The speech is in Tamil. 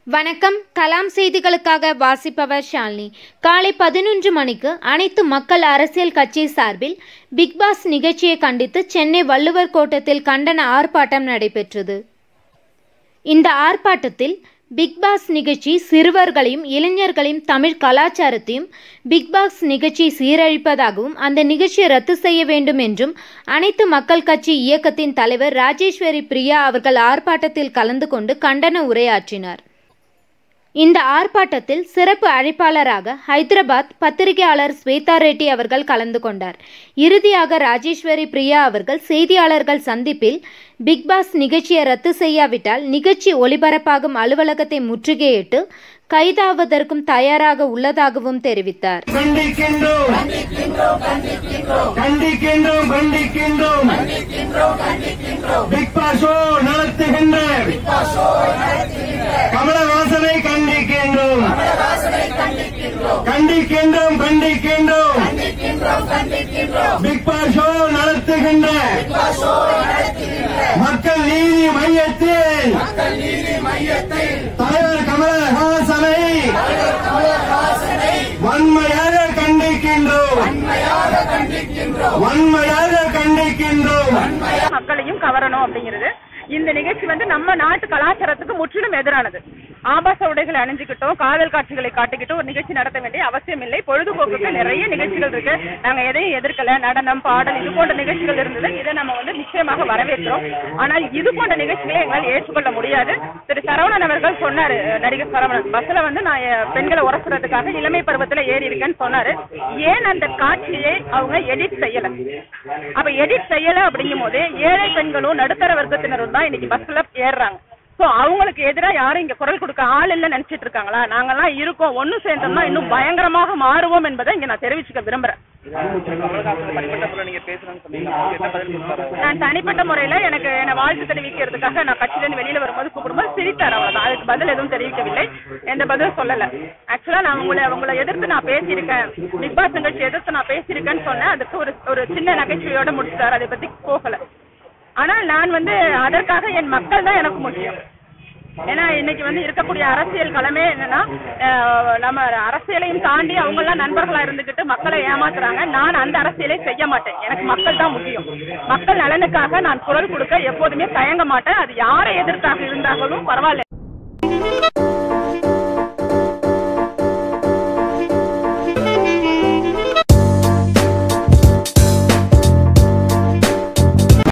வணக்கம் கலாம் செய்திகளுக்காக வாசிப்பவர் ஷாலினி காலை பதினொன்று மணிக்கு அனைத்து மக்கள் அரசியல் கட்சி சார்பில் பிக் பாஸ் நிகழ்ச்சியை கண்டித்து சென்னை வள்ளுவர் கோட்டத்தில் கண்டன ஆர்ப்பாட்டம் நடைபெற்றது இந்த ஆர்ப்பாட்டத்தில் பிக் பாஸ் நிகழ்ச்சி சிறுவர்களையும் இளைஞர்களையும் தமிழ் கலாச்சாரத்தையும் பிக் பாஸ் நிகழ்ச்சி சீரழிப்பதாகவும் அந்த நிகழ்ச்சியை ரத்து செய்ய வேண்டும் என்றும் அனைத்து மக்கள் கட்சி இயக்கத்தின் தலைவர் ராஜேஸ்வரி பிரியா அவர்கள் ஆர்ப்பாட்டத்தில் கலந்து கொண்டு கண்டன உரையாற்றினார் இந்த ஆர்ப்பாட்டத்தில் சிறப்பு அழைப்பாளராக ஹைதராபாத் பத்திரிகையாளர் ஸ்வேதா ரெட்டி அவர்கள் கலந்து கொண்டார் இறுதியாக ராஜேஸ்வரி பிரியா அவர்கள் செய்தியாளர்கள் சந்திப்பில் பிக் பாஸ் நிகழ்ச்சியை ரத்து செய்யாவிட்டால் நிகழ்ச்சி ஒளிபரப்பாகும் அலுவலகத்தை முற்றுகையிட்டு கைதாவதற்கும் தயாராக உள்ளதாகவும் தெரிவித்தார் கண்டிக்கின்றோம் கண்டிக்கின்றோம் கண்டிக்கின்றோம் பிக் பாஸ் ஷோ நடத்துகின்ற கமலஹாசனை கண்டிக்கின்றோம் கண்டிக்கின்றோம் கண்டிக்கின்றோம் பிக் பாஸ் ஷோ நடத்துகின்ற மக்கள் நீதி மையத்தில் தலைவர் கமலஹாசனை வன்மையாக கண்டிக்கின்றோம் வன்மையாக கண்டிக்கின்றோம் மக்களையும் கவரணும் அப்படிங்கிறது இந்த நிகழ்ச்சி வந்து நம்ம நாட்டு கலாச்சாரத்துக்கு முற்றிலும் எதிரானது ஆபாச உடைகளை அணிஞ்சுக்கிட்டோம் காதல் காட்சிகளை காட்டிக்கிட்டோம் ஒரு நிகழ்ச்சி நடத்த வேண்டிய அவசியம் இல்லை பொழுதுபோக்குக்கு நிறைய நிகழ்ச்சிகள் இருக்கு நாங்க எதையும் எதிர்க்கல நடனம் பாடல் இது போன்ற நிகழ்ச்சிகள் இருந்தது இதை நம்ம வந்து நிச்சயமாக வரவேற்கிறோம் ஆனால் இது போன்ற நிகழ்ச்சிகளை எங்களால் ஏற்றுக்கொள்ள முடியாது திரு சரவணன் அவர்கள் சொன்னாரு நடிகர் சரவணன் பஸ்ல வந்து நான் என் பெண்களை உரசுறதுக்காக இளமை பருவத்துல ஏறி இருக்கேன்னு சொன்னாரு ஏன் அந்த காட்சியை அவங்க எடிட் செய்யல அப்ப எடிட் செய்யல அப்படிங்கும் போது ஏழை பெண்களும் நடுத்தர வர்க்கத்தினரும் தான் இன்னைக்கு பஸ்ல ஏறுறாங்க சோ அவங்களுக்கு எதிரா யாரும் இங்க குரல் கொடுக்க ஆள் இல்ல நினைச்சிட்டு இருக்காங்களா நாங்கெல்லாம் இருக்கோம் ஒண்ணு சேர்ந்தோம்னா இன்னும் பயங்கரமாக மாறுவோம் என்பதை இங்க நான் தெரிவிச்சுக்க விரும்புறேன் நான் தனிப்பட்ட முறையில எனக்கு என்ன வாழ்த்து தெரிவிக்கிறதுக்காக நான் கட்சியில இருந்து வெளியில வரும்போது கூப்பிடும்போது சிரித்தார் அவ்வளவுதான் அதுக்கு பதில் எதுவும் தெரிவிக்கவில்லை எந்த பதிலும் சொல்லல ஆக்சுவலா நான் உங்களை உங்களை எதிர்த்து நான் பேசியிருக்கேன் பிக் பாஸ் நிகழ்ச்சி எதிர்த்து நான் பேசியிருக்கேன்னு சொன்னேன் அதுக்கு ஒரு ஒரு சின்ன நகைச்சுவையோட முடிச்சிட்டாரு அதை பத்தி போகல ஆனால் நான் வந்து அதற்காக என் மக்கள் தான் எனக்கு முக்கியம் ஏன்னா இன்னைக்கு வந்து இருக்கக்கூடிய அரசியல் களமே என்னன்னா அஹ், நம்ம அரசியலையும் தாண்டி அவங்க எல்லாம் நண்பர்களா இருந்துகிட்டு மக்களை ஏமாத்துறாங்க நான் அந்த அரசியலை செய்ய மாட்டேன் எனக்கு மக்கள் தான் முக்கியம் மக்கள் நலனுக்காக நான் குரல் கொடுக்க எப்போதுமே தயங்க மாட்டேன் அது யாரை எதிர்த்தாக இருந்தாலும் பரவாயில்ல